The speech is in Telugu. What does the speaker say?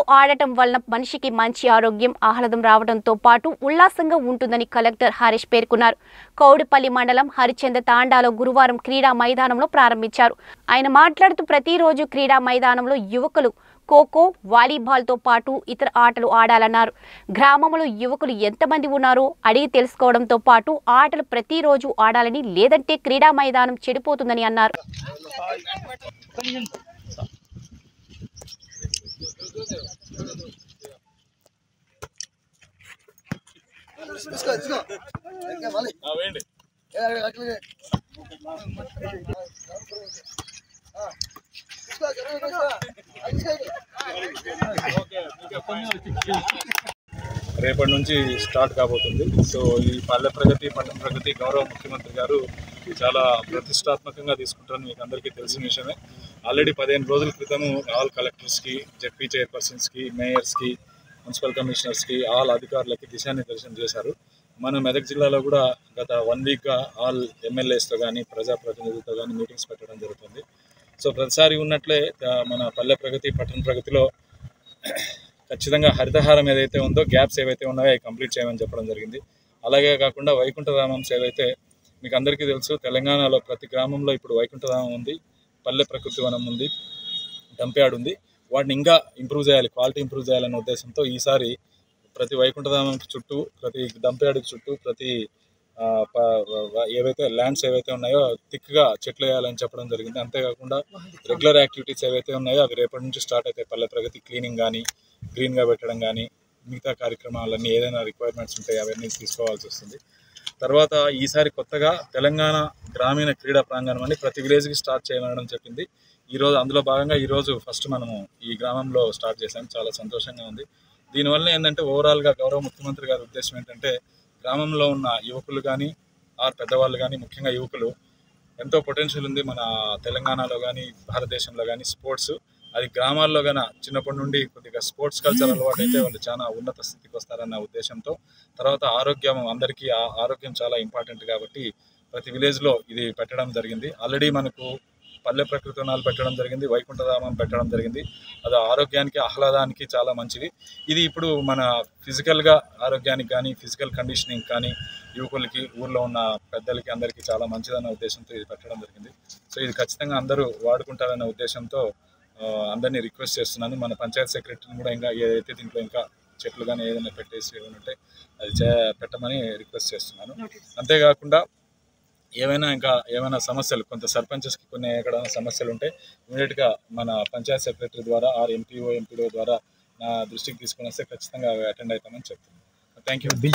ఆడటం వలన మనిషికి మంచి ఆరోగ్యం ఆహ్లాదం రావడంతో పాటు ఉల్లాసంగా ఉంటుందని కలెక్టర్ హరీష్ పేర్కొన్నారు కౌడిపల్లి మండలం హరిచంద తాండాలో గురువారం క్రీడా మైదానంలో ప్రారంభించారు ఆయన మాట్లాడుతూ ప్రతిరోజు క్రీడా మైదానంలో యువకులు ఖోఖో వాలీబాల్తో పాటు ఇతర ఆటలు ఆడాలన్నారు గ్రామంలో యువకులు ఎంతమంది ఉన్నారో అడిగి తెలుసుకోవడంతో పాటు ఆటలు ప్రతిరోజు ఆడాలని లేదంటే క్రీడా మైదానం చెడిపోతుందని అన్నారు తీసుకో తీసుకో ఇంకా మళ్ళీ వేయండి ఏ, అట్లనే. ఆ. తీసుకో, జరగదు, తీసుకో. అది తీసుకో. రేపటి నుంచి స్టార్ట్ కాబోతుంది సో ఈ పల్లె ప్రగతి పట్టణ ప్రగతి గౌరవ ముఖ్యమంత్రి గారు చాలా ప్రతిష్టాత్మకంగా తీసుకుంటారని మీకు అందరికీ తెలిసిన విషయమే ఆల్రెడీ పదిహేను రోజుల క్రితం ఆల్ కలెక్టర్స్కి జెడ్పీ చైర్పర్సన్స్కి మేయర్స్కి మున్సిపల్ కమిషనర్స్కి ఆల్ అధికారులకి దిశానిర్దేశం చేశారు మన మెదక్ జిల్లాలో కూడా గత వన్ వీక్గా ఆల్ ఎమ్మెల్యేస్తో కానీ ప్రజాప్రతినిధులతో కానీ మీటింగ్స్ పెట్టడం జరుగుతుంది సో ప్రతిసారి ఉన్నట్లే ఆ, మన పల్లె ప్రగతి పట్టణ ప్రగతిలో ఖచ్చితంగా హరితహారం ఏదైతే ఉందో గ్యాప్స్ ఏవైతే ఉన్నాయో అవి కంప్లీట్ చేయమని చెప్పడం జరిగింది అలాగే కాకుండా వైకుంఠధామమ్స్ ఏవైతే మీకు అందరికీ తెలుసు తెలంగాణలో ప్రతి గ్రామంలో ఇప్పుడు వైకుంఠధామం ఉంది పల్లె ప్రకృతి వనం ఉంది డంప్యార్డ్ ఉంది వాటిని ఇంకా ఇంప్రూవ్ చేయాలి క్వాలిటీ ఇంప్రూవ్ చేయాలనే ఉద్దేశంతో ఈసారి ప్రతి వైకుంఠధామం చుట్టూ ప్రతి డంప్యార్డ్ చుట్టూ ప్రతి ఆ, ప- వ- ఏవైతే ల్యాండ్స్ ఏవైతే ఉన్నాయో థిక్గా చెట్లు వేయాలని చెప్పడం జరిగింది అంతేకాకుండా రెగ్యులర్ యాక్టివిటీస్ ఏవైతే ఉన్నాయో అవి రేపటి నుంచి స్టార్ట్ అవుతాయి పల్లె ప్రగతి క్లీనింగ్ కానీ గ్రీన్గా పెట్టడం కానీ మిగతా కార్యక్రమాలన్నీ ఏదైనా రిక్వైర్మెంట్స్ ఉంటాయి అవన్నీ తీసుకోవాల్సి వస్తుంది తర్వాత ఈసారి కొత్తగా తెలంగాణ గ్రామీణ క్రీడా ప్రాంగణం అని ప్రతి విలేజ్కి స్టార్ట్ చేయమనడం చెప్పింది ఈరోజు అందులో భాగంగా ఈరోజు ఫస్ట్ మనము ఈ గ్రామంలో స్టార్ట్ చేశాం చాలా సంతోషంగా ఉంది దీనివల్ల ఏంటంటే ఓవరాల్గా గౌరవ ముఖ్యమంత్రి గారి ఉద్దేశం ఏంటంటే గ్రామంలో ఉన్న యువకులు కానీ ఆర్ పెద్దవాళ్ళు కానీ ముఖ్యంగా యువకులు ఎంతో పొటెన్షియల్ ఉంది మన తెలంగాణలో కానీ భారతదేశంలో కానీ స్పోర్ట్స్ అది గ్రామాల్లో గాన చిన్నప్పటి నుండి కొద్దిగా స్పోర్ట్స్ కల్చర్ అలవాటు అయితే వాళ్ళు చాలా ఉన్నత స్థితికి వస్తారన్న ఉద్దేశంతో తర్వాత ఆరోగ్యం అందరికీ ఆ- ఆరోగ్యం చాలా ఇంపార్టెంట్ కాబట్టి ప్రతి విలేజ్లో ఇది పెట్టడం జరిగింది ఆల్రెడీ మనకు పల్లె ప్రకృతి వనాలు పెట్టడం జరిగింది వైకుంఠధామం పెట్టడం జరిగింది అది ఆరోగ్యానికి ఆహ్లాదానికి చాలా మంచిది ఇది ఇప్పుడు మన ఫిజికల్గా ఆరోగ్యానికి కానీ ఫిజికల్ కండిషనింగ్ కానీ యువకులకి ఊర్లో ఉన్న పెద్దలకి అందరికీ చాలా మంచిదన్న ఉద్దేశంతో ఇది పెట్టడం జరిగింది సో ఇది ఖచ్చితంగా అందరూ వాడుకుంటారన్న ఉద్దేశంతో ఆ, అందరినీ రిక్వెస్ట్ చేస్తున్నాను మన పంచాయత్ సెక్రటరీని కూడా ఇంకా ఏదైతే దీంట్లో ఇంకా చెట్లు కానీ ఏదైనా పెట్టేసి ఏమైనా ఉంటే అది చే పెట్టమని రిక్వెస్ట్ చేస్తున్నాను అంతేకాకుండా ఏమైనా ఇంకా ఏమైనా సమస్యలు కొంత సర్పంచెస్కి కొన్ని ఎక్కడైనా సమస్యలు ఉంటే ఇమీడియట్గా మన పంచాయత్ సెక్రటరీ ద్వారా ఆర్ ఎంపీఓ ఎంపీడో ద్వారా నా దృష్టికి తీసుకుని వస్తే ఖచ్చితంగా అవి అటెండ్ అవుతామని చెప్తున్నాను థ్యాంక్ యూ